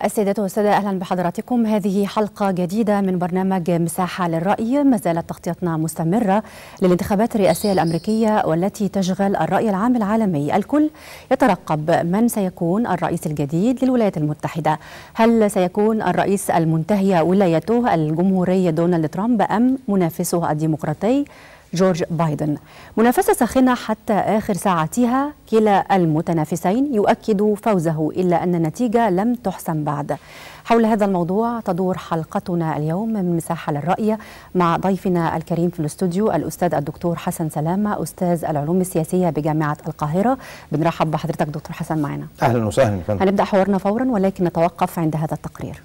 السيدات والسادة أهلا بحضراتكم هذه حلقة جديدة من برنامج مساحة للرأي ما زالت تغطيتنا مستمرة للانتخابات الرئاسية الأمريكية والتي تشغل الرأي العام العالمي الكل يترقب من سيكون الرئيس الجديد للولايات المتحدة هل سيكون الرئيس المنتهي ولايته الجمهوري دونالد ترامب أم منافسه الديمقراطي جورج بايدن منافسة ساخنة حتى آخر ساعاتها كلا المتنافسين يؤكد فوزه إلا أن النتيجة لم تحسم بعد حول هذا الموضوع تدور حلقتنا اليوم من مساحة للرأي مع ضيفنا الكريم في الاستوديو الأستاذ الدكتور حسن سلامة أستاذ العلوم السياسية بجامعة القاهرة بنرحب بحضرتك دكتور حسن معنا أهلا وسهلا فندم هنبدأ حوارنا فورا ولكن نتوقف عند هذا التقرير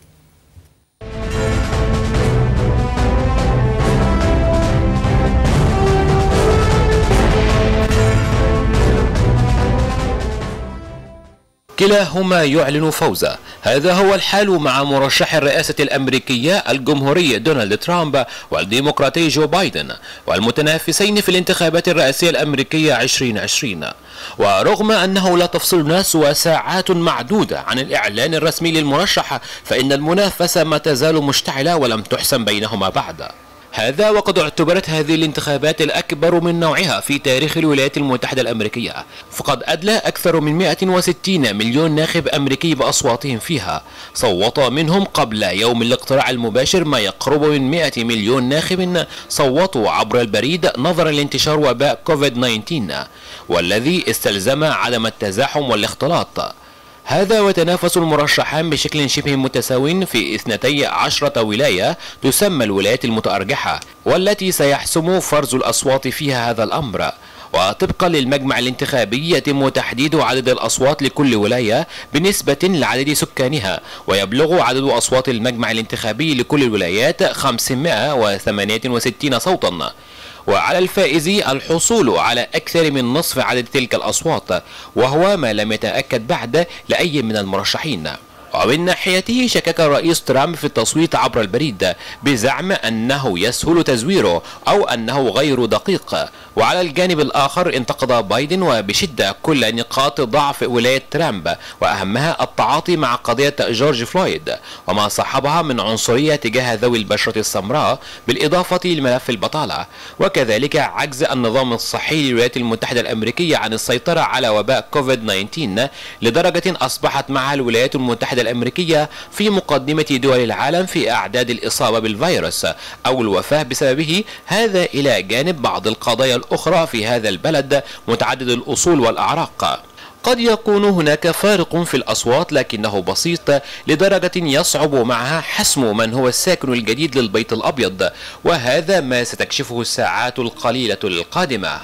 كلاهما يعلن فوزه هذا هو الحال مع مرشح الرئاسة الأمريكية الجمهوري دونالد ترامب والديمقراطي جو بايدن والمتنافسين في الانتخابات الرئاسية الأمريكية 2020 ورغم أنه لا تفصلنا سوى ساعات معدودة عن الإعلان الرسمي للمرشح فإن المنافسة ما تزال مشتعلة ولم تحسم بينهما بعد هذا وقد اعتبرت هذه الانتخابات الأكبر من نوعها في تاريخ الولايات المتحدة الأمريكية فقد أدلى أكثر من 160 مليون ناخب أمريكي بأصواتهم فيها صوت منهم قبل يوم الاقتراع المباشر ما يقرب من 100 مليون ناخب صوتوا عبر البريد نظرا لانتشار وباء كوفيد 19 والذي استلزم عدم التزاحم والاختلاط هذا وتنافس المرشحان بشكل شبه متساو في اثنتي عشرة ولاية تسمى الولايات المتأرجحة والتي سيحسم فرز الأصوات فيها هذا الأمر وطبقا للمجمع الانتخابي يتم تحديد عدد الأصوات لكل ولاية بنسبة لعدد سكانها ويبلغ عدد أصوات المجمع الانتخابي لكل الولايات 568 صوتا وعلى الفائز الحصول على أكثر من نصف عدد تلك الأصوات وهو ما لم يتأكد بعد لأي من المرشحين ومن ناحيته شكك الرئيس ترامب في التصويت عبر البريد بزعم أنه يسهل تزويره أو أنه غير دقيق وعلى الجانب الآخر انتقد بايدن وبشدة كل نقاط ضعف ولاية ترامب وأهمها التعاطي مع قضية جورج فلويد وما صاحبها من عنصرية تجاه ذوي البشرة السمراء بالإضافة لملف البطالة وكذلك عجز النظام الصحي للولايات المتحدة الأمريكية عن السيطرة على وباء كوفيد 19 لدرجة أصبحت معها الولايات المتحدة الأمريكية في مقدمة دول العالم في أعداد الإصابة بالفيروس أو الوفاة بسببه هذا إلى جانب بعض القضايا الأخرى في هذا البلد متعدد الأصول والأعراق قد يكون هناك فارق في الأصوات لكنه بسيط لدرجة يصعب معها حسم من هو الساكن الجديد للبيت الأبيض وهذا ما ستكشفه الساعات القليلة القادمة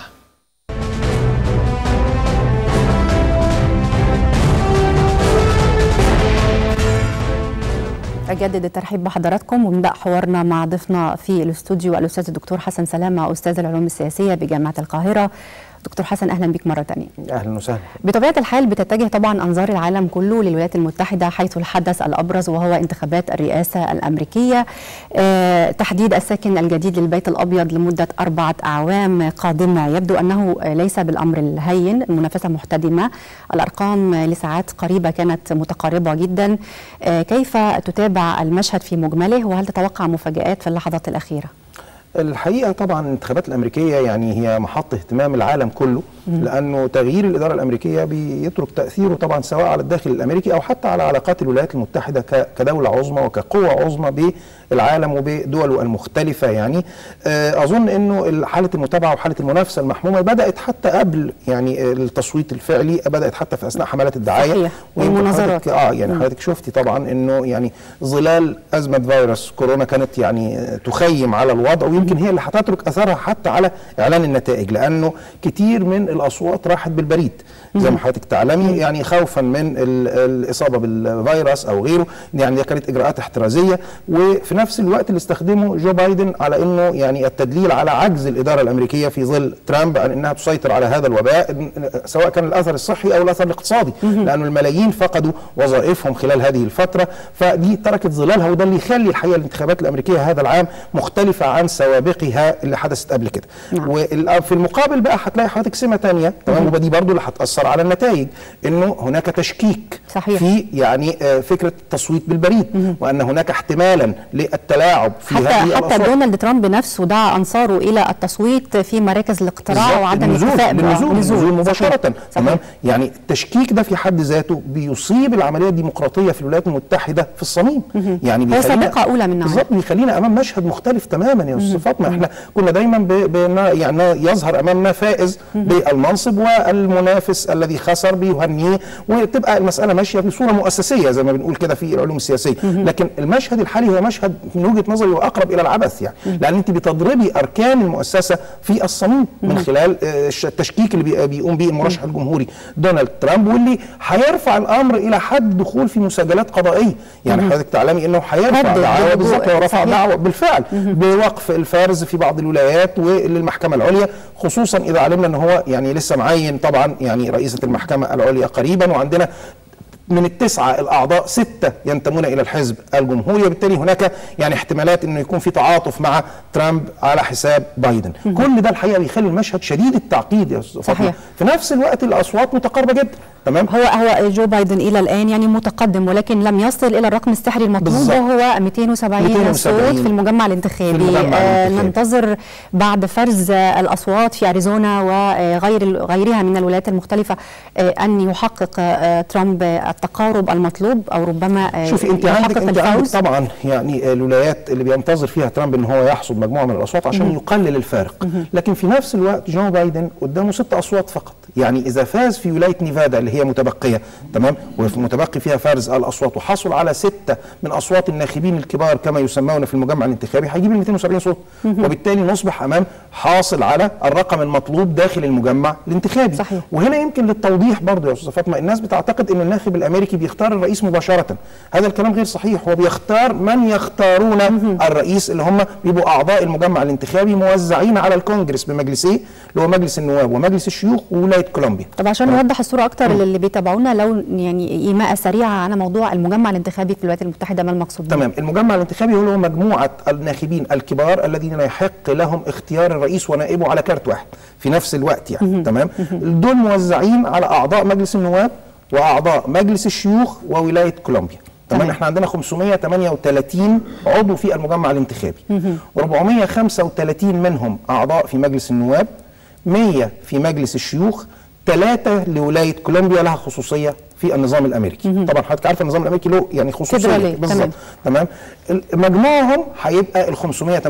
أجدد الترحيب بحضراتكم ونبدأ حوارنا مع ضيفنا في الاستوديو الأستاذ الدكتور حسن سلامة أستاذ العلوم السياسية بجامعة القاهرة دكتور حسن اهلا بك مره ثانيه اهلا وسهلا بطبيعه الحال بتتجه طبعا انظار العالم كله للولايات المتحده حيث الحدث الابرز وهو انتخابات الرئاسه الامريكيه أه تحديد الساكن الجديد للبيت الابيض لمده اربعه اعوام قادمه يبدو انه ليس بالامر الهين المنافسه محتدمه الارقام لساعات قريبه كانت متقاربه جدا أه كيف تتابع المشهد في مجمله وهل تتوقع مفاجات في اللحظات الاخيره الحقيقه طبعا الانتخابات الامريكيه يعني هي محط اهتمام العالم كله لانه تغيير الاداره الامريكيه بيترك تاثيره طبعا سواء على الداخل الامريكي او حتى على علاقات الولايات المتحده كدوله عظمى وكقوه عظمى بالعالم وبدوله المختلفه يعني اظن انه حاله المتابعه وحاله المنافسه المحمومه بدات حتى قبل يعني التصويت الفعلي بدات حتى في اثناء حملات الدعايه صحيح والمناظرات اه يعني حضرتك شفتي طبعا انه يعني ظلال ازمه فيروس كورونا كانت يعني تخيم على الوضع ويمكن هي اللي هتترك اثرها حتى على اعلان النتائج لانه كتير من الاصوات راحت بالبريد زي ما حضرتك تعلمي يعني خوفا من الاصابه بالفيروس او غيره يعني كانت اجراءات احترازيه وفي نفس الوقت اللي استخدمه جو بايدن على انه يعني التدليل على عجز الاداره الامريكيه في ظل ترامب عن انها تسيطر على هذا الوباء سواء كان الاثر الصحي او الاثر الاقتصادي لانه الملايين فقدوا وظائفهم خلال هذه الفتره فدي تركت ظلالها وده اللي يخلي الحقيقه الانتخابات الامريكيه هذا العام مختلفه عن سوابقها اللي حدثت قبل كده نعم. وفي المقابل بقى هتلاقي حضرتك سمه تانية تمام ودي برضو اللي هتاثر على النتائج انه هناك تشكيك صحيح. في يعني آه، فكره التصويت بالبريد وان هناك احتمالا للتلاعب في حتى هذه حتى الأصوات. دونالد ترامب نفسه دعا انصاره الى التصويت في مراكز الاقتراع بالظبط، وعدم النزول الاتفاق بالنزول النزول مباشره صحيح. تمام يعني التشكيك ده في حد ذاته بيصيب العمليه الديمقراطيه في الولايات المتحده في الصميم يعني هو بيخلينا- سابقة أولى من نوعه. بالظبط بيخلينا امام مشهد مختلف تماما يا استاذ فاطمه احنا كنا دايما ب... ب... يعني يظهر امامنا فائز بالمنصب والمنافس الذي خسر بيهنيه وتبقى المساله ماشيه بصوره مؤسسيه زي ما بنقول كده في العلوم السياسيه لكن المشهد الحالي هو مشهد من وجهه نظري هو اقرب الى العبث يعني لان انت بتضربي اركان المؤسسه في الصميم من خلال آه، الش- التشكيك اللي بي- بيقوم به المرشح الجمهوري دونالد ترامب واللي هيرفع الامر الى حد دخول في مساجلات قضائيه يعني حضرتك تعلمي انه هيرفع هدد دعوى ضده. بالظبط هو رفع صحيح. دعوى بالفعل بوقف الفرز في بعض الولايات وللمحكمه العليا خصوصا اذا علمنا ان هو يعني لسه معين طبعا يعني رئيسه المحكمه العليا قريبا وعندنا من التسعة الأعضاء ستة ينتمون إلى الحزب الجمهوري وبالتالي هناك يعني احتمالات أنه يكون في تعاطف مع ترامب على حساب بايدن كل ده الحقيقة بيخلي المشهد شديد التعقيد يا أستاذ فاطمة. صحيح. في نفس الوقت الأصوات متقاربة جدا تمام هو هو جو بايدن الى الان يعني متقدم ولكن لم يصل الى الرقم السحري المطلوب بالظبط. وهو 270 صوت 270 في المجمع الانتخابي, في المجمع آه الانتخابي. ننتظر بعد فرز آه، الاصوات في اريزونا وغير ال- غيرها من الولايات المختلفه آه ان يحقق آه ترامب آه، التقارب المطلوب او ربما آه، شوفي انت عندك يحقق انت عندك الفوز طبعا يعني الولايات اللي بينتظر فيها ترامب ان هو يحصد مجموعه من الاصوات عشان يقلل الفارق لكن في نفس الوقت جو بايدن قدامه ست اصوات فقط يعني اذا فاز في ولايه نيفادا اللي هي متبقيه تمام ومتبقي فيها فرز الاصوات وحصل على سته من اصوات الناخبين الكبار كما يسمون في المجمع الانتخابي هيجيب ال 270 صوت وبالتالي نصبح امام حاصل على الرقم المطلوب داخل المجمع الانتخابي صحيح. وهنا يمكن للتوضيح برضه يا استاذه فاطمه الناس بتعتقد ان الناخب الامريكي بيختار الرئيس مباشره هذا الكلام غير صحيح هو بيختار من يختارون الرئيس اللي هم بيبقوا اعضاء المجمع الانتخابي موزعين على الكونجرس بمجلسيه اللي هو مجلس النواب ومجلس الشيوخ وولايه كولومبيا طب عشان نوضح الصوره اكتر للي بيتابعونا لو يعني ايماء سريعه على موضوع المجمع الانتخابي في الولايات المتحده ما المقصود به؟ تمام المجمع الانتخابي هو مجموعه الناخبين الكبار الذين يحق لهم اختيار الرئيس ونائبه على كارت واحد في نفس الوقت يعني تمام دول موزعين على اعضاء مجلس النواب واعضاء مجلس الشيوخ وولايه كولومبيا تمام تمام. احنا عندنا 538 عضو في المجمع الانتخابي و435 منهم اعضاء في مجلس النواب 100 في مجلس الشيوخ ثلاثة لولاية كولومبيا لها خصوصية في النظام الامريكي طبعا حضرتك عارف النظام الامريكي له يعني خصوصيه فيدرالية، بالظبط تمام. تمام ال- مجموعهم هيبقى ال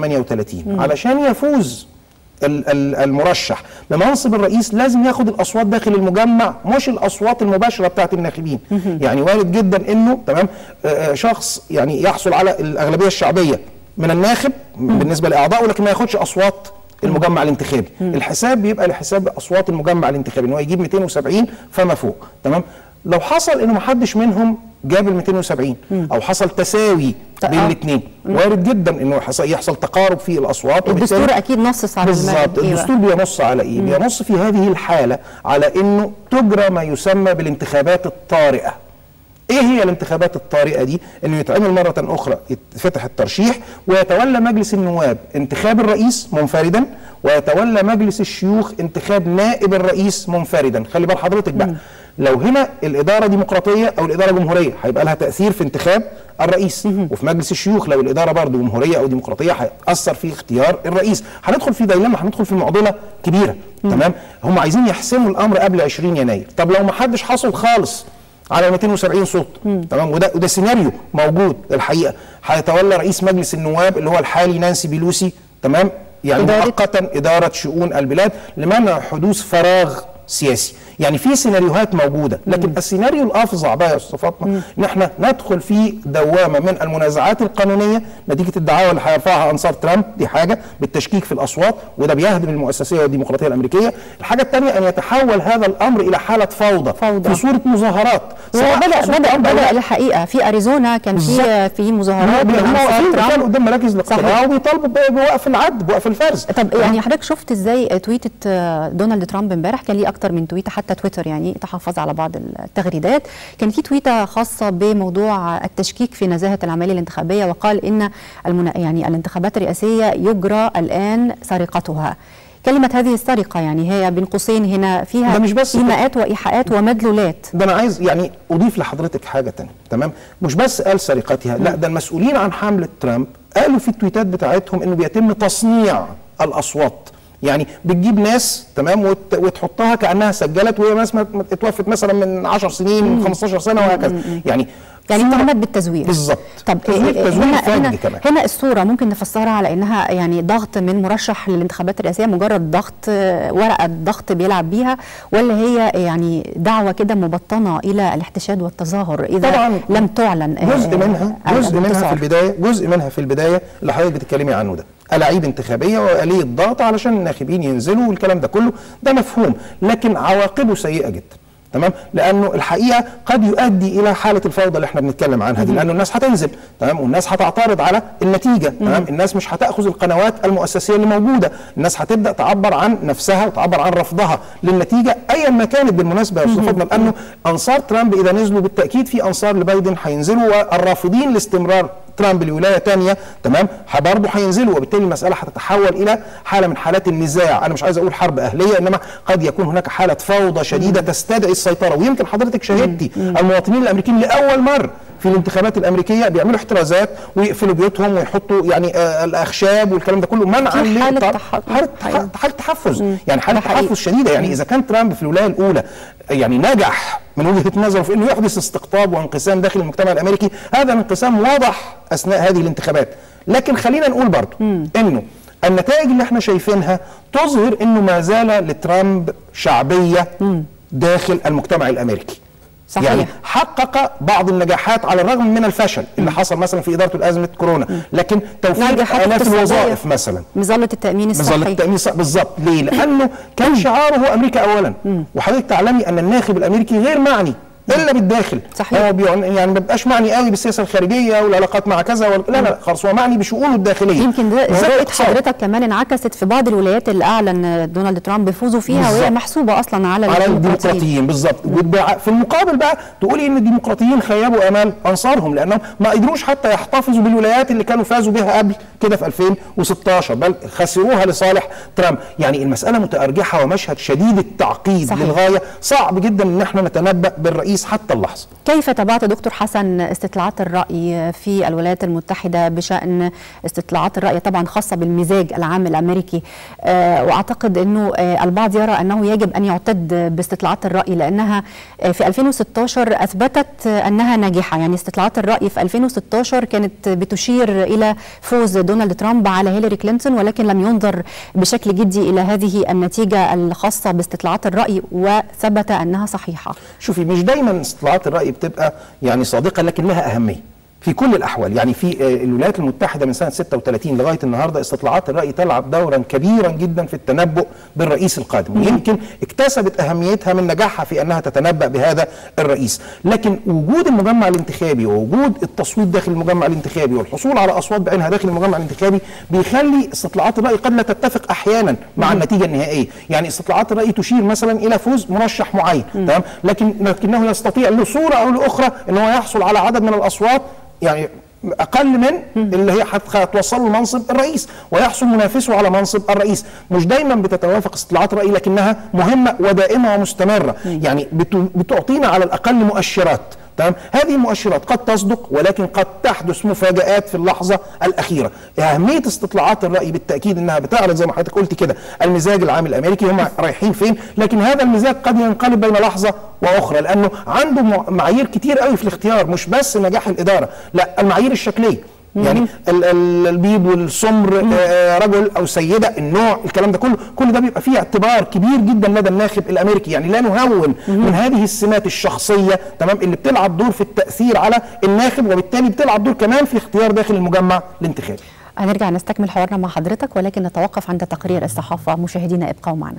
538 علشان يفوز ال- ال- المرشح بمنصب الرئيس لازم ياخد الاصوات داخل المجمع مش الاصوات المباشره بتاعت الناخبين يعني وارد جدا انه تمام آه، آه، شخص يعني يحصل على الاغلبيه الشعبيه من الناخب بالنسبه لاعضائه لكن ما ياخدش اصوات المجمع الانتخابي الحساب بيبقى لحساب اصوات المجمع الانتخابي ان هو يجيب 270 فما فوق تمام لو حصل انه ما حدش منهم جاب ال 270 او حصل تساوي طيب، بين آه. الاثنين وارد جدا انه حصل يحصل تقارب في الاصوات الدستور وبالتالي- اكيد نصص على بالظبط المبدأ. إيه بقى؟ الدستور بينص على ايه؟ بينص في هذه الحاله على انه تجرى ما يسمى بالانتخابات الطارئه. ايه هي الانتخابات الطارئه دي؟ انه يتعمل مره اخرى يتفتح الترشيح ويتولى مجلس النواب انتخاب الرئيس منفردا ويتولى مجلس الشيوخ انتخاب نائب الرئيس منفردا، خلي بال حضرتك بقى لو هنا الاداره ديمقراطيه او الاداره جمهوريه هيبقى لها تاثير في انتخاب الرئيس وفي مجلس الشيوخ لو الاداره برضه جمهوريه او ديمقراطيه هيأثر في اختيار الرئيس هندخل في ديلما هندخل في معضله كبيره تمام هم عايزين يحسموا الامر قبل 20 يناير طب لو ما حدش حصل خالص على 270 صوت تمام وده وده سيناريو موجود الحقيقه هيتولى رئيس مجلس النواب اللي هو الحالي نانسي بيلوسي تمام يعني إدارة- مؤقتا اداره شؤون البلاد لمنع حدوث فراغ سياسي يعني في سيناريوهات موجوده لكن السيناريو الافظع بقى يا استاذ فاطمه ان احنا ندخل في دوامه من المنازعات القانونيه نتيجه الدعاوى اللي هيرفعها انصار ترامب دي حاجه بالتشكيك في الاصوات وده بيهدم المؤسسيه والديمقراطيه الامريكيه الحاجه الثانيه ان يتحول هذا الامر الى حاله فوضى, فوضى. في صوره مظاهرات هو سواء بدا حصلت بدا أو بدا لا. الحقيقه في اريزونا كان في بالظبط. في مظاهرات من هم انصار واقفين بالفعل ترامب قدام مراكز الاقتراع صحيح. وبيطالبوا ب- بوقف العد بوقف الفرز طب يعني حضرتك شفت ازاي تويتة آه، دونالد ترامب امبارح كان ليه اكتر من تويته حتى تويتر يعني تحفظ على بعض التغريدات كان في تويته خاصه بموضوع التشكيك في نزاهه العمليه الانتخابيه وقال ان المنا... يعني الانتخابات الرئاسيه يجرى الان سرقتها كلمة هذه السرقة يعني هي بين قوسين هنا فيها ده مش بس كده. إيماءات وإيحاءات ومدلولات ده انا عايز يعني اضيف لحضرتك حاجه تانية تمام مش بس قال سرقتها لا ده المسؤولين عن حمله ترامب قالوا في التويتات بتاعتهم انه بيتم تصنيع الاصوات يعني بتجيب ناس تمام وت... وتحطها كانها سجلت وهي ناس ما- ما اتوفت مثلا من 10 سنين من 15 سنه وهكذا يعني يعني صورة- اتهمت بالتزوير بالظبط طب تزوير إيه- تزوير هنا فج هنا, كمان هنا الصوره ممكن نفسرها على انها يعني ضغط من مرشح للانتخابات الرئاسيه مجرد ضغط آه، ورقه ضغط بيلعب بيها ولا هي يعني دعوه كده مبطنه الى الاحتشاد والتظاهر اذا طبعاً لم تعلن آه، جزء منها آه، جزء منها في الانتصار؟ البدايه جزء منها في البدايه اللي حضرتك بتتكلمي عنه ده ألاعيب انتخابية وآلية ضغط علشان الناخبين ينزلوا والكلام ده كله ده مفهوم لكن عواقبه سيئة جدا تمام لانه الحقيقه قد يؤدي الى حاله الفوضى اللي احنا بنتكلم عنها دي لانه الناس هتنزل تمام والناس هتعترض على النتيجه تمام الناس مش هتاخذ القنوات المؤسسيه اللي موجوده الناس هتبدا تعبر عن نفسها وتعبر عن رفضها للنتيجه ايا ما كانت بالمناسبه يا استاذ فاطمه لانه انصار ترامب اذا نزلوا بالتاكيد في انصار لبايدن هينزلوا والرافضين لاستمرار ترامب لولايه تانية تمام برضه هينزلوا وبالتالي المساله هتتحول الى حاله من حالات النزاع انا مش عايز اقول حرب اهليه انما قد يكون هناك حاله فوضى شديده تستدعي السيطره ويمكن حضرتك شاهدتي المواطنين الامريكيين لاول مره في الانتخابات الامريكيه بيعملوا احترازات ويقفلوا بيوتهم ويحطوا يعني آه الاخشاب والكلام ده كله منعا في حالة للط- تح- حاله حقيقي. حاله تحفز يعني حاله ده حقيقي. تحفز شديده يعني اذا كان ترامب في الولايه الاولى يعني نجح من وجهه نظره في انه يحدث استقطاب وانقسام داخل المجتمع الامريكي هذا الانقسام واضح اثناء هذه الانتخابات لكن خلينا نقول برضه انه النتائج اللي احنا شايفينها تظهر انه ما زال لترامب شعبيه داخل المجتمع الامريكي صحيح. يعني حقق بعض النجاحات على الرغم من الفشل اللي حصل مثلا في ادارته لازمه كورونا لكن توفير نجاحات الاف اقتصادية. الوظائف مثلا مظله التامين مظله الصحي التامين الصحي بالظبط ليه؟ لانه كان شعاره هو امريكا اولا وحضرتك تعلمي ان الناخب الامريكي غير معني الا بالداخل صحيح. هو بيعن يعني ما بيبقاش معني قوي بالسياسه الخارجيه والعلاقات مع كذا ولا لا لا خالص هو معني بشؤونه الداخليه يمكن ده بالذات رؤيه الاقتصاد. حضرتك كمان انعكست في بعض الولايات اللي اعلن دونالد ترامب بفوزه فيها وهي بالظبط. محسوبه اصلا على على الديمقراطيين الديمقراطيين بالظبط وتبع- في المقابل بقى تقولي ان الديمقراطيين خيبوا امال انصارهم لانهم ما قدروش حتى يحتفظوا بالولايات اللي كانوا فازوا بها قبل كده في 2016 بل خسروها لصالح ترامب يعني المساله متارجحه ومشهد شديد التعقيد صحيح. للغايه صعب جدا ان احنا نتنبا بالرئيس حتى اللحظه كيف تابعت دكتور حسن استطلاعات الرأي في الولايات المتحدة بشأن استطلاعات الرأي طبعا خاصة بالمزاج العام الأمريكي آه، وأعتقد أنه آه، البعض يرى أنه يجب أن يعتد باستطلاعات الرأي لأنها آه، في 2016 أثبتت آه، أنها ناجحة يعني استطلاعات الرأي في 2016 كانت بتشير إلى فوز دونالد ترامب على هيلاري كلينتون ولكن لم ينظر بشكل جدي إلى هذه النتيجة الخاصة باستطلاعات الرأي وثبت أنها صحيحة شوفي مش دايما استطلاعات الراي بتبقى يعني صادقه لكن لها اهميه في كل الاحوال يعني في آه، الولايات المتحده من سنه 36 لغايه النهارده استطلاعات الراي تلعب دورا كبيرا جدا في التنبؤ بالرئيس القادم ويمكن اكتسبت اهميتها من نجاحها في انها تتنبأ بهذا الرئيس لكن وجود المجمع الانتخابي ووجود التصويت داخل المجمع الانتخابي والحصول على اصوات بعينها داخل المجمع الانتخابي بيخلي استطلاعات الراي قد لا تتفق احيانا مع النتيجه النهائيه يعني استطلاعات الراي تشير مثلا الى فوز مرشح معين تمام لكن لكنه يستطيع لصوره او لاخرى ان هو يحصل على عدد من الاصوات يعني اقل من اللي هي هت- هتوصله لمنصب الرئيس ويحصل منافسه على منصب الرئيس مش دايما بتتوافق استطلاعات الراي لكنها مهمه ودائمه ومستمره يعني بت- بتعطينا على الاقل مؤشرات تمام هذه المؤشرات قد تصدق ولكن قد تحدث مفاجآت في اللحظة الأخيرة أهمية استطلاعات الرأي بالتأكيد أنها بتعرض زي ما حضرتك قلت كده المزاج العام الأمريكي هم رايحين فين لكن هذا المزاج قد ينقلب بين لحظة وأخرى لأنه عنده مع- معايير كتير قوي في الاختيار مش بس نجاح الإدارة لا المعايير الشكلية يعني ال- ال- البيض والسمر آه، رجل او سيده النوع الكلام ده كله كل ده بيبقى فيه اعتبار كبير جدا لدى الناخب الامريكي يعني لا نهون من هذه السمات الشخصيه تمام اللي بتلعب دور في التاثير على الناخب وبالتالي بتلعب دور كمان في اختيار داخل المجمع الانتخابي هنرجع نستكمل حوارنا مع حضرتك ولكن نتوقف عند تقرير الصحافة مشاهدينا ابقوا معنا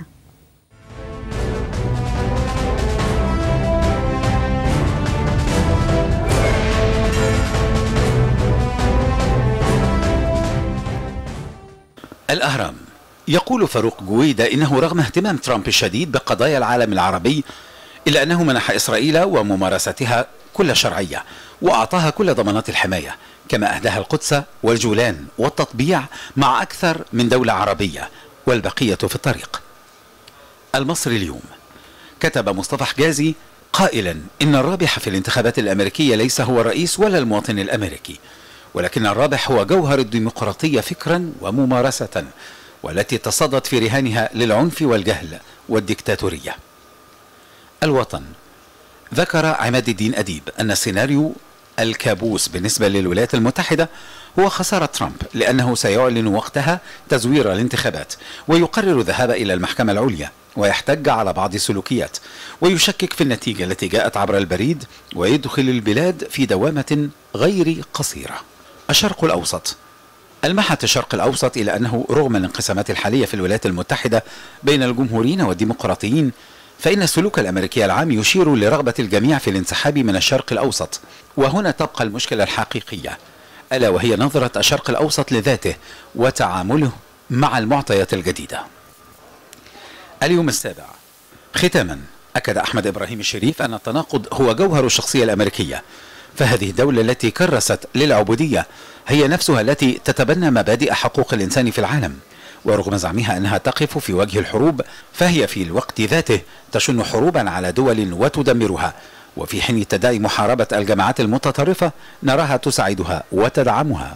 الأهرام يقول فاروق جويدة إنه رغم اهتمام ترامب الشديد بقضايا العالم العربي إلا أنه منح إسرائيل وممارستها كل شرعية وأعطاها كل ضمانات الحماية كما أهداها القدس والجولان والتطبيع مع أكثر من دولة عربية والبقية في الطريق المصري اليوم كتب مصطفى حجازي قائلا إن الرابح في الانتخابات الأمريكية ليس هو الرئيس ولا المواطن الأمريكي ولكن الرابح هو جوهر الديمقراطية فكرا وممارسة والتي تصدت في رهانها للعنف والجهل والديكتاتورية الوطن ذكر عماد الدين أديب أن السيناريو الكابوس بالنسبة للولايات المتحدة هو خسارة ترامب لأنه سيعلن وقتها تزوير الانتخابات ويقرر الذهاب إلى المحكمة العليا ويحتج على بعض السلوكيات ويشكك في النتيجة التي جاءت عبر البريد ويدخل البلاد في دوامة غير قصيرة الشرق الأوسط ألمحت الشرق الأوسط إلى أنه رغم الانقسامات الحالية في الولايات المتحدة بين الجمهوريين والديمقراطيين فإن السلوك الأمريكي العام يشير لرغبة الجميع في الانسحاب من الشرق الأوسط وهنا تبقى المشكلة الحقيقية ألا وهي نظرة الشرق الأوسط لذاته وتعامله مع المعطيات الجديدة اليوم السابع ختاما أكد أحمد إبراهيم الشريف أن التناقض هو جوهر الشخصية الأمريكية فهذه الدولة التي كرست للعبودية هي نفسها التي تتبنى مبادئ حقوق الإنسان في العالم ورغم زعمها أنها تقف في وجه الحروب فهي في الوقت ذاته تشن حروبا على دول وتدمرها وفي حين تدعي محاربة الجماعات المتطرفة نراها تساعدها وتدعمها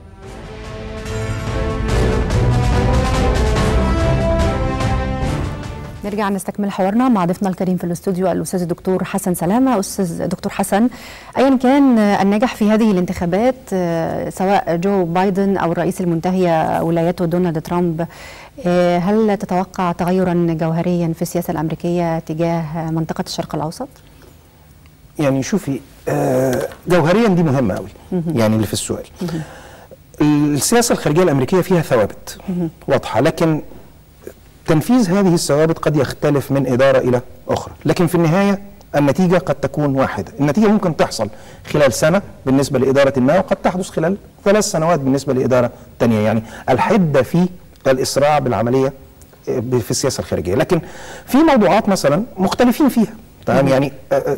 نرجع نستكمل حوارنا مع ضيفنا الكريم في الاستوديو الاستاذ الدكتور حسن سلامه استاذ دكتور حسن ايا كان النجاح في هذه الانتخابات سواء جو بايدن او الرئيس المنتهي ولايته دونالد ترامب هل تتوقع تغيرا جوهريا في السياسه الامريكيه تجاه منطقه الشرق الاوسط؟ يعني شوفي جوهريا دي مهمه قوي يعني اللي في السؤال السياسه الخارجيه الامريكيه فيها ثوابت واضحه لكن تنفيذ هذه الثوابت قد يختلف من إدارة إلى أخرى لكن في النهاية النتيجة قد تكون واحدة النتيجة ممكن تحصل خلال سنة بالنسبة لإدارة ما وقد تحدث خلال ثلاث سنوات بالنسبة لإدارة تانية يعني الحدة في الإسراع بالعملية في السياسة الخارجية لكن في موضوعات مثلا مختلفين فيها تمام يعني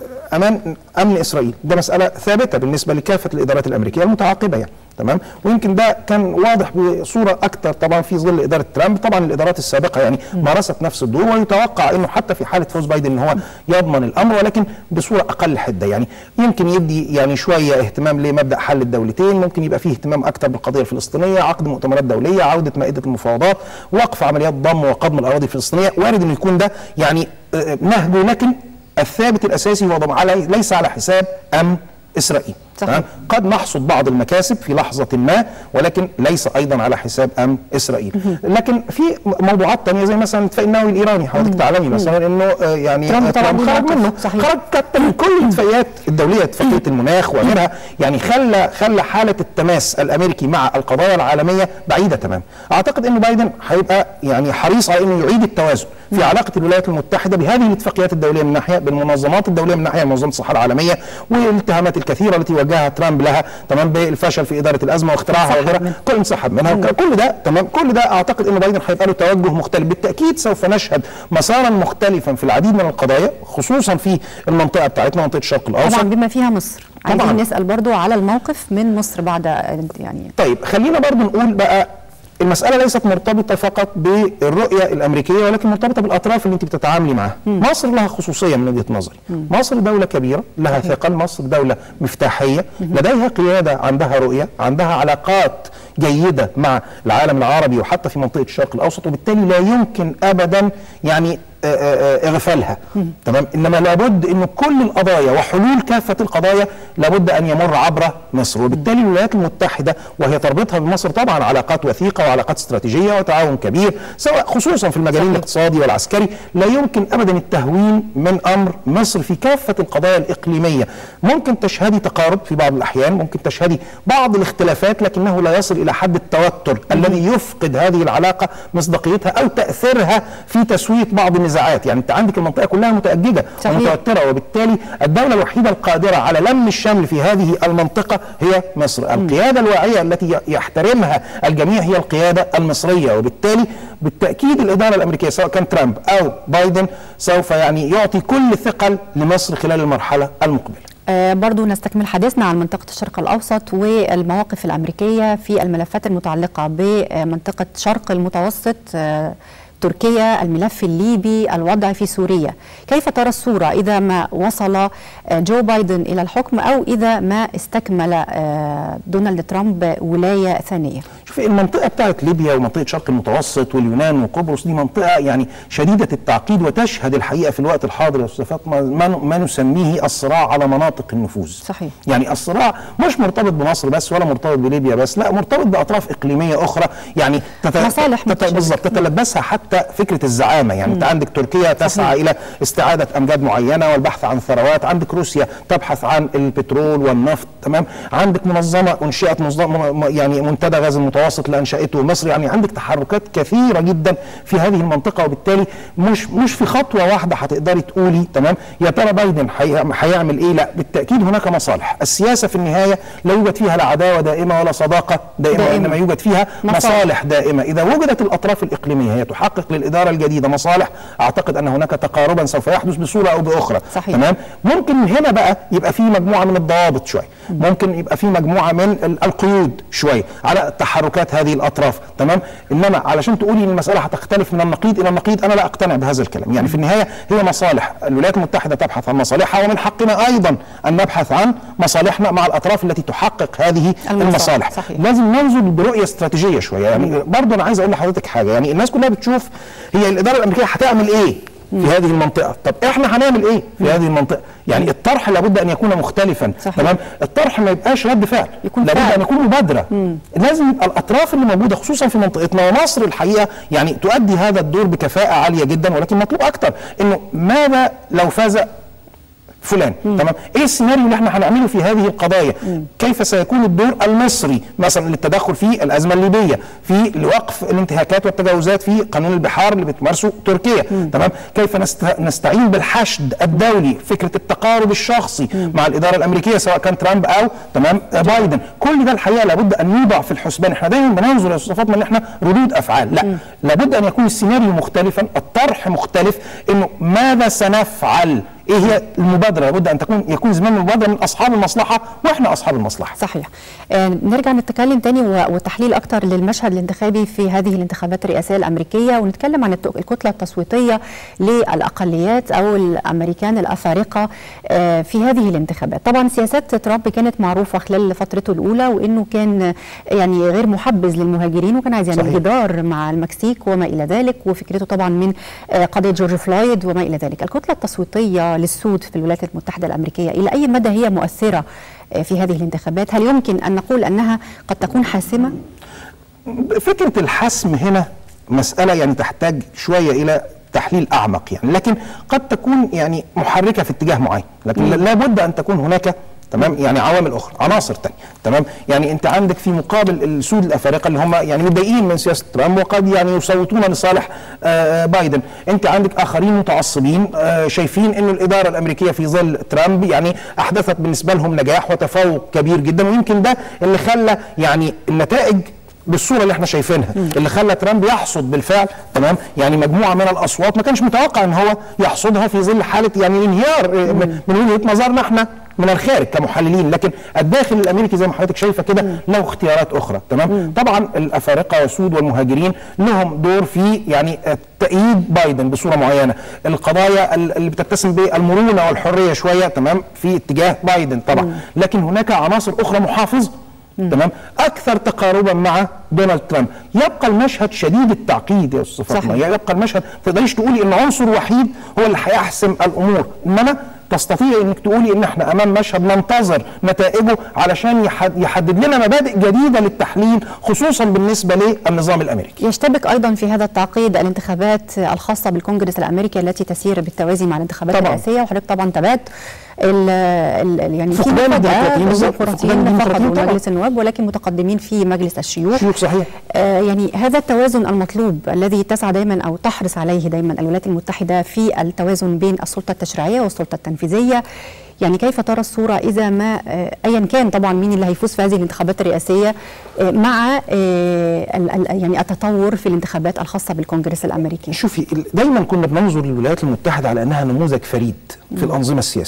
امان امن اسرائيل ده مساله ثابته بالنسبه لكافه الادارات الامريكيه المتعاقبه يعني تمام ويمكن ده كان واضح بصوره اكثر طبعا في ظل اداره ترامب طبعا الادارات السابقه يعني مارست نفس الدور ويتوقع انه حتى في حاله فوز بايدن ان هو يضمن الامر ولكن بصوره اقل حده يعني يمكن يدي يعني شويه اهتمام لمبدا حل الدولتين ممكن يبقى فيه اهتمام اكثر بالقضيه الفلسطينيه عقد مؤتمرات دوليه عوده مائده المفاوضات وقف عمليات ضم وقضم الاراضي الفلسطينيه وارد انه يكون ده يعني نهجه لكن الثابت الاساسي هو ضم على ليس على حساب امن اسرائيل صحيح. قد نحصد بعض المكاسب في لحظه ما ولكن ليس ايضا على حساب امن اسرائيل لكن في موضوعات ثانيه زي مثلا الاتفاق النووي الايراني حضرتك تعلمي مثلا انه يعني ترامب طبعا خرج منه صحيح. خرج من كل الاتفاقيات الدوليه اتفاقيه المناخ وغيرها يعني خلى خلى حاله التماس الامريكي مع القضايا العالميه بعيده تماما اعتقد انه بايدن هيبقى يعني حريص على انه يعيد التوازن في علاقه الولايات المتحده بهذه الاتفاقيات الدوليه من ناحيه بالمنظمات الدوليه من ناحيه منظمه الصحه العالميه والاتهامات الكثيره التي وجهها ترامب لها تمام بالفشل في اداره الازمه واختراعها وغيرها كل انسحب منها مم. كل ده تمام كل ده اعتقد ان بايدن هيبقى له توجه مختلف بالتاكيد سوف نشهد مسارا مختلفا في العديد من القضايا خصوصا في المنطقه بتاعتنا منطقه الشرق الاوسط طبعا بما فيها مصر طبعا عايزين نسال برضو على الموقف من مصر بعد يعني طيب خلينا برضو نقول بقى المسألة ليست مرتبطة فقط بالرؤية الأمريكية ولكن مرتبطة بالأطراف اللي أنت بتتعاملي معها مصر لها خصوصية من وجهة نظري مم. مصر دولة كبيرة لها ثقل مصر دولة مفتاحية مم. لديها قيادة عندها رؤية عندها علاقات جيدة مع العالم العربي وحتى في منطقة الشرق الأوسط وبالتالي لا يمكن أبدا يعني اغفالها تمام انما لابد انه كل القضايا وحلول كافه القضايا لابد ان يمر عبر مصر وبالتالي الولايات المتحده وهي تربطها بمصر طبعا علاقات وثيقه وعلاقات استراتيجيه وتعاون كبير سواء خصوصا في المجالين الاقتصادي والعسكري لا يمكن ابدا التهوين من امر مصر في كافه القضايا الاقليميه ممكن تشهدي تقارب في بعض الاحيان ممكن تشهدي بعض الاختلافات لكنه لا يصل الى حد التوتر الذي يفقد هذه العلاقه مصداقيتها او تاثيرها في تسويه بعض النزاعات يعني انت عندك المنطقه كلها متاججه صحيح. ومتوتره وبالتالي الدوله الوحيده القادره على لم الشمل في هذه المنطقه هي مصر م. القياده الواعيه التي يحترمها الجميع هي القياده المصريه وبالتالي بالتاكيد الاداره الامريكيه سواء كان ترامب او بايدن سوف يعني يعطي كل ثقل لمصر خلال المرحله المقبله آه برضو نستكمل حديثنا عن منطقة الشرق الأوسط والمواقف الأمريكية في الملفات المتعلقة بمنطقة شرق المتوسط آه تركيا الملف الليبي الوضع في سوريا كيف ترى الصورة إذا ما وصل جو بايدن إلى الحكم أو إذا ما استكمل دونالد ترامب ولاية ثانية شوفي المنطقة بتاعت ليبيا ومنطقة شرق المتوسط واليونان وقبرص دي منطقة يعني شديدة التعقيد وتشهد الحقيقة في الوقت الحاضر يا أستاذ فاطمة ما نسميه الصراع على مناطق النفوذ صحيح يعني الصراع مش مرتبط بمصر بس ولا مرتبط بليبيا بس لا مرتبط بأطراف إقليمية أخرى يعني تت... مصالح تت... بالظبط تتلبسها حتى فكرة الزعامة يعني أنت عندك تركيا تسعى إلى استعادة أمجاد معينة والبحث عن ثروات عندك روسيا تبحث عن البترول والنفط تمام عندك منظمة أنشئت منظمة يعني منتدى غاز المتوسط اللي أنشأته مصر يعني عندك تحركات كثيرة جدا في هذه المنطقة وبالتالي مش مش في خطوة واحدة هتقدري تقولي تمام يا ترى بايدن هيعمل إيه لا بالتأكيد هناك مصالح السياسة في النهاية لا يوجد فيها لا عداوة دائمة ولا صداقة دائمة, دائمة. وإنما يوجد فيها مصالح, مصالح دائمة إذا وجدت الأطراف الإقليمية هي تحقق للإدارة الجديدة مصالح أعتقد أن هناك تقاربا سوف يحدث بصورة أو بأخرى صحيح. تمام ممكن هنا بقى يبقى في مجموعة من الضوابط شوية ممكن يبقى في مجموعة من القيود شوية على تحركات هذه الأطراف تمام إنما علشان تقولي إن المسألة هتختلف من النقيض إلى النقيض أنا لا أقتنع بهذا الكلام يعني في النهاية هي مصالح الولايات المتحدة تبحث عن مصالحها ومن حقنا أيضا أن نبحث عن مصالحنا مع الأطراف التي تحقق هذه المصالح, المصالح. صحيح. لازم ننظر برؤية استراتيجية شوية يعني برضه أنا عايز أقول لحضرتك حاجة يعني الناس كلها بتشوف هي الإدارة الأمريكية هتعمل إيه في هذه المنطقة طب احنا هنعمل ايه في هذه المنطقة يعني الطرح لابد ان يكون مختلفا صحيح. تمام الطرح ما يبقاش رد فعل يكون لابد فعل. ان يكون مبادرة مم. لازم يبقى الاطراف اللي موجودة خصوصا في منطقتنا ومصر الحقيقة يعني تؤدي هذا الدور بكفاءة عالية جدا ولكن مطلوب اكتر انه ماذا لو فاز فلان مم. تمام ايه السيناريو اللي احنا هنعمله في هذه القضايا مم. كيف سيكون الدور المصري مثلا للتدخل في الازمه الليبيه في لوقف الانتهاكات والتجاوزات في قانون البحار اللي بتمارسه تركيا مم. تمام كيف نست... نستعين بالحشد الدولي فكره التقارب الشخصي مم. مع الاداره الامريكيه سواء كان ترامب او تمام بايدن كل ده الحقيقه لابد ان يوضع في الحسبان احنا دايما بننظر يا استاذ فاطمه ان احنا ردود افعال لا مم. لابد ان يكون السيناريو مختلفا الطرح مختلف انه ماذا سنفعل ايه هي المبادره لابد ان تكون يكون زمام المبادره من اصحاب المصلحه واحنا اصحاب المصلحه صحيح آه نرجع نتكلم تاني وتحليل اكتر للمشهد الانتخابي في هذه الانتخابات الرئاسيه الامريكيه ونتكلم عن الكتله التصويتيه للاقليات او الامريكان الافارقه آه في هذه الانتخابات طبعا سياسات ترامب كانت معروفه خلال فترته الاولى وانه كان يعني غير محبذ للمهاجرين وكان عايز يعمل جدار مع المكسيك وما الى ذلك وفكرته طبعا من آه قضيه جورج فلويد وما الى ذلك الكتله التصويتيه للسود في الولايات المتحدة الأمريكية إلى أي مدى هي مؤثرة في هذه الانتخابات هل يمكن أن نقول أنها قد تكون حاسمة؟ فكرة الحسم هنا مسألة يعني تحتاج شوية إلى تحليل اعمق يعني لكن قد تكون يعني محركه في اتجاه معين لكن لابد ان تكون هناك تمام يعني عوامل اخرى عناصر تانية تمام يعني انت عندك في مقابل السود الافارقه اللي هم يعني متضايقين من سياسه ترامب وقد يعني يصوتون لصالح آه بايدن انت عندك اخرين متعصبين آه شايفين انه الاداره الامريكيه في ظل ترامب يعني احدثت بالنسبه لهم نجاح وتفوق كبير جدا ويمكن ده اللي خلى يعني النتائج بالصوره اللي احنا شايفينها اللي خلى ترامب يحصد بالفعل تمام يعني مجموعه من الاصوات ما كانش متوقع ان هو يحصدها في ظل حاله يعني انهيار من وجهه نظرنا احنا من الخارج كمحللين لكن الداخل الامريكي زي ما حضرتك شايفه كده له اختيارات اخرى تمام طبعا الافارقه والسود والمهاجرين لهم دور في يعني تأييد بايدن بصوره معينه القضايا اللي بتتسم بالمرونه والحريه شويه تمام في اتجاه بايدن طبعا لكن هناك عناصر اخرى محافظه تمام اكثر تقاربا مع دونالد ترامب يبقى المشهد شديد التعقيد يا استاذ فاطمه يعني يبقى المشهد ما تقدريش تقولي ان عنصر وحيد هو اللي هيحسم الامور انما تستطيع انك تقولي ان احنا امام مشهد ننتظر نتائجه علشان يحدد لنا مبادئ جديده للتحليل خصوصا بالنسبه للنظام الامريكي. يشتبك ايضا في هذا التعقيد الانتخابات الخاصه بالكونجرس الامريكي التي تسير بالتوازي مع الانتخابات طبعاً. الرئاسيه وحضرتك طبعا تابعت ال ال يعني في فقدان الديمقراطيين بالظبط. فقدان الديمقراطيين الديمقراطيين فقدوا طبعاً. مجلس النواب ولكن متقدمين في مجلس الشيوخ شيوخ صحيح آه، يعني هذا التوازن المطلوب الذي تسعى دايما او تحرص عليه دايما الولايات المتحده في التوازن بين السلطه التشريعيه والسلطه التنفيذيه يعني كيف ترى الصوره اذا ما آه، ايا كان طبعا مين اللي هيفوز في هذه الانتخابات الرئاسيه آه، مع آه، ال- ال- يعني التطور في الانتخابات الخاصه بالكونجرس الامريكي شوفي ال- دايما كنا بننظر للولايات المتحده على انها نموذج فريد في الانظمه السياسيه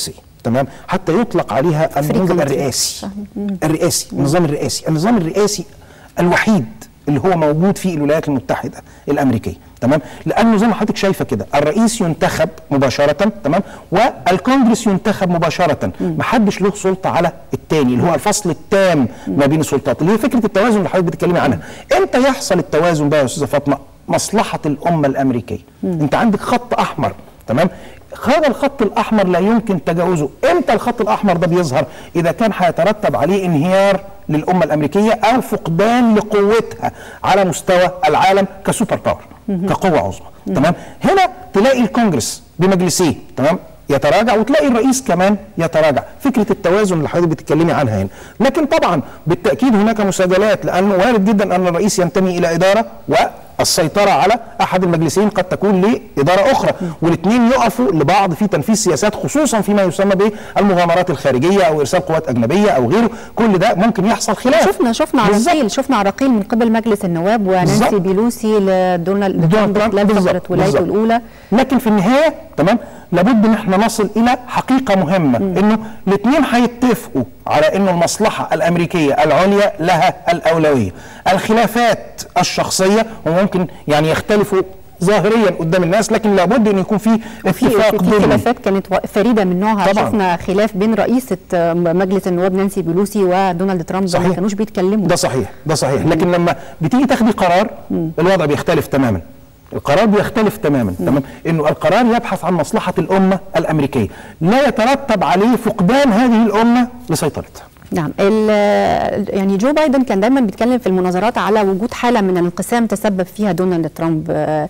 تمام حتى يطلق عليها النموذج الرئاسي الرئاسي النظام الرئاسي النظام الرئاسي الوحيد اللي هو موجود في الولايات المتحده الامريكيه تمام لانه زي ما حضرتك شايفه كده الرئيس ينتخب مباشره تمام والكونجرس ينتخب مباشره ما حدش له سلطه على الثاني اللي هو الفصل التام ما بين السلطات اللي هي فكره التوازن اللي حضرتك بتتكلمي عنها امتى يحصل التوازن بقى يا استاذه فاطمه مصلحه الامه الامريكيه انت عندك خط احمر تمام هذا الخط الاحمر لا يمكن تجاوزه امتى الخط الاحمر ده بيظهر اذا كان هيترتب عليه انهيار للامه الامريكيه او فقدان لقوتها على مستوى العالم كسوبر باور كقوه عظمى تمام هنا تلاقي الكونجرس بمجلسيه تمام يتراجع وتلاقي الرئيس كمان يتراجع فكره التوازن اللي حضرتك بتتكلمي عنها هنا لكن طبعا بالتاكيد هناك مساجلات لانه وارد جدا ان الرئيس ينتمي الى اداره و السيطرة على أحد المجلسين قد تكون لإدارة أخرى والاثنين يقفوا لبعض في تنفيذ سياسات خصوصا فيما يسمى بالمغامرات الخارجية أو إرسال قوات أجنبية أو غيره كل ده ممكن يحصل خلاف شفنا شفنا عراقيل شفنا عراقيل من قبل مجلس النواب ونانسي بيلوسي لدونالد ترامب خلال فترة ولايته الأولى لكن في النهاية تمام لابد ان احنا نصل الى حقيقه مهمه م. انه الاثنين هيتفقوا على انه المصلحه الامريكيه العليا لها الاولويه الخلافات الشخصيه وممكن يعني يختلفوا ظاهريا قدام الناس لكن لابد ان يكون في اتفاق في, في خلافات كانت فريده من نوعها طبعا. شفنا خلاف بين رئيسه مجلس النواب نانسي بيلوسي ودونالد ترامب صحيح. ما كانوش بيتكلموا ده صحيح ده صحيح لكن لما بتيجي تاخدي قرار الوضع بيختلف تماما القرار بيختلف تماما تمام انه القرار يبحث عن مصلحه الامه الامريكيه لا يترتب عليه فقدان هذه الامه لسيطرتها نعم يعني جو بايدن كان دايما بيتكلم في المناظرات على وجود حاله من الانقسام تسبب فيها دونالد ترامب آه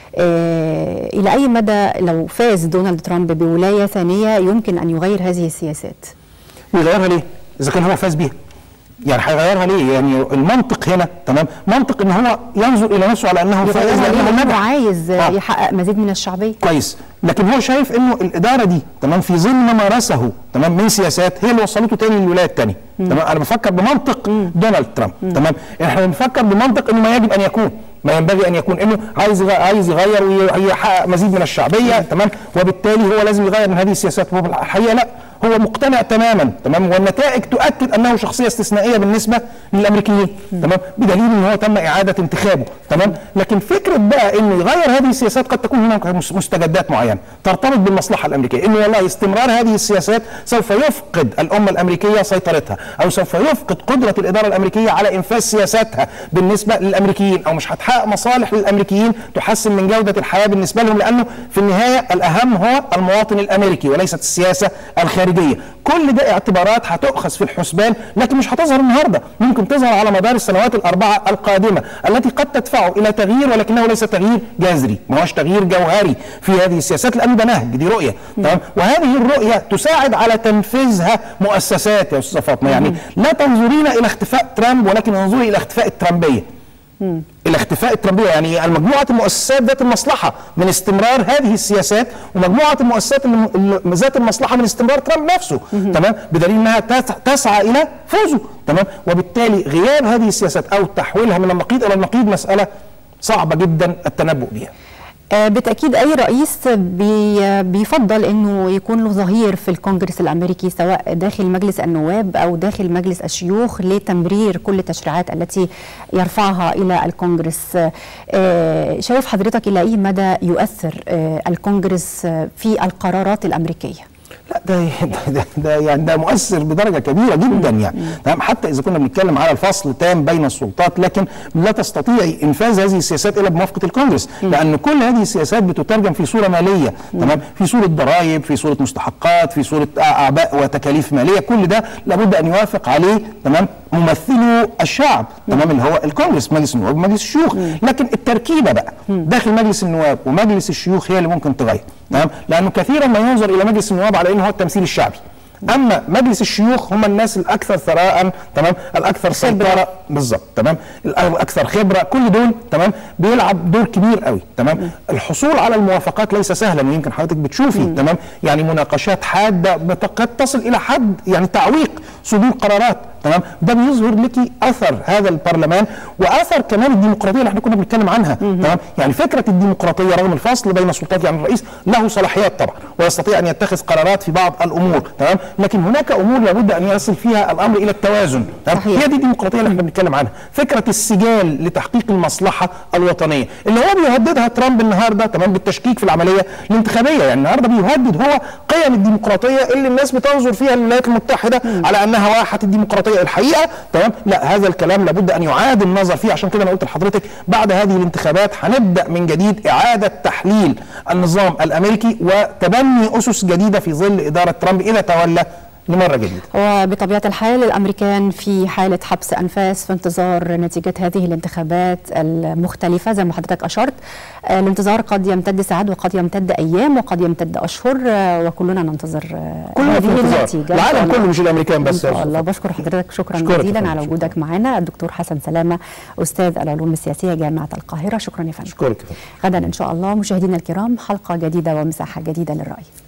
آه الى اي مدى لو فاز دونالد ترامب بولايه ثانيه يمكن ان يغير هذه السياسات ويغيرها ليه اذا كان هو فاز بيها يعني هيغيرها ليه؟ يعني المنطق هنا تمام؟ منطق ان هو ينظر الى نفسه على انه فائز لانه عايز آه. يحقق مزيد من الشعبيه كويس لكن هو شايف انه الاداره دي تمام في ظل ما مارسه تمام من سياسات هي اللي وصلته تاني للولايه الثانيه تمام انا بفكر بمنطق مم. دونالد ترامب تمام احنا بنفكر بمنطق انه ما يجب ان يكون ما ينبغي ان يكون انه عايز عايز يغير ويحقق مزيد من الشعبيه تمام وبالتالي هو لازم يغير من هذه السياسات وهو الحقيقه لا هو مقتنع تماما تمام والنتائج تؤكد انه شخصيه استثنائيه بالنسبه للامريكيين تمام بدليل ان هو تم اعاده انتخابه تمام لكن فكره بقى انه يغير هذه السياسات قد تكون هناك مستجدات معينه ترتبط بالمصلحه الامريكيه انه والله استمرار هذه السياسات سوف يفقد الامه الامريكيه سيطرتها او سوف يفقد قدره الاداره الامريكيه على انفاذ سياساتها بالنسبه للامريكيين او مش هتحقق مصالح للامريكيين تحسن من جوده الحياه بالنسبه لهم لانه في النهايه الاهم هو المواطن الامريكي وليست السياسه الخارجيه كل ده اعتبارات هتؤخذ في الحسبان لكن مش هتظهر النهارده ممكن تظهر على مدار السنوات الاربعه القادمه التي قد تدفعه الى تغيير ولكنه ليس تغيير جذري ما هوش تغيير جوهري في هذه السياسات لان ده نهج دي رؤيه تمام وهذه الرؤيه تساعد على تنفيذها مؤسسات يا استاذه فاطمه يعني لا تنظرين الى اختفاء ترامب ولكن انظري الى اختفاء الترامبيه الاختفاء الترامبيه يعني مجموعه المؤسسات ذات المصلحه من استمرار هذه السياسات ومجموعه المؤسسات ذات المصلحه من استمرار ترامب نفسه تمام بدليل انها تسعى الى فوزه تمام وبالتالي غياب هذه السياسات او تحويلها من النقيض الى النقيض مساله صعبه جدا التنبؤ بها بالتاكيد اي رئيس بي بيفضل انه يكون له ظهير في الكونجرس الامريكي سواء داخل مجلس النواب او داخل مجلس الشيوخ لتمرير كل التشريعات التي يرفعها الى الكونجرس شايف حضرتك الى اي مدى يؤثر الكونجرس في القرارات الامريكيه لا ده ده, ده يعني ده مؤثر بدرجه كبيره جدا يعني تمام حتى اذا كنا بنتكلم على الفصل تام بين السلطات لكن لا تستطيعي انفاذ هذه السياسات الا بموافقه الكونجرس لان كل هذه السياسات بتترجم في صوره ماليه تمام في صوره ضرائب في صوره مستحقات في صوره اعباء وتكاليف ماليه كل ده لابد ان يوافق عليه تمام ممثلو الشعب تمام اللي هو الكونجرس مجلس النواب ومجلس الشيوخ لكن التركيبه بقى داخل مجلس النواب ومجلس الشيوخ هي اللي ممكن تغير تمام لانه كثيرا ما ينظر الى مجلس النواب على انه هو التمثيل الشعبي اما مجلس الشيوخ هم الناس الاكثر ثراء تمام الاكثر سيطره بالظبط تمام الاكثر خبره كل دول تمام بيلعب دور كبير قوي تمام الحصول على الموافقات ليس سهلا ويمكن حضرتك بتشوفي م. تمام يعني مناقشات حاده قد تصل الى حد يعني تعويق صدور قرارات تمام ده بيظهر لك اثر هذا البرلمان واثر كمان الديمقراطيه اللي احنا كنا بنتكلم عنها تمام يعني فكره الديمقراطيه رغم الفصل بين السلطات يعني الرئيس له صلاحيات طبعا ويستطيع ان يتخذ قرارات في بعض الامور تمام لكن هناك امور لابد ان يصل فيها الامر الى التوازن تمام صحيح. هي دي الديمقراطيه اللي احنا بنتكلم عنها فكره السجال لتحقيق المصلحه الوطنيه اللي هو بيهددها ترامب النهارده تمام بالتشكيك في العمليه الانتخابيه يعني النهارده بيهدد هو قيم الديمقراطيه اللي الناس بتنظر فيها للولايات المتحده على انها واحه الديمقراطيه الحقيقه تمام لا هذا الكلام لابد ان يعاد النظر فيه عشان كده انا قلت لحضرتك بعد هذه الانتخابات هنبدا من جديد اعاده تحليل النظام الامريكي وتبني اسس جديده في ظل اداره ترامب اذا تولى لمره جديده وبطبيعة الحال الأمريكان في حالة حبس أنفاس في انتظار نتيجة هذه الانتخابات المختلفة زي ما حضرتك أشرت آه، الانتظار قد يمتد ساعات وقد يمتد أيام وقد يمتد أشهر آه، وكلنا ننتظر آه، كلنا في هذه انتظار النتيجة إن شاء العالم الله. كله مش الامريكان إن بس شاء الله بشكر حضرتك شكرا أشكرك يا جزيلا فندم، على شكرا. وجودك معنا الدكتور حسن سلامة أستاذ العلوم السياسية جامعة القاهرة شكرا يا فندم اشكرك يا فندم. غدا إن شاء الله مشاهدينا الكرام حلقة جديدة ومساحة جديدة للرأي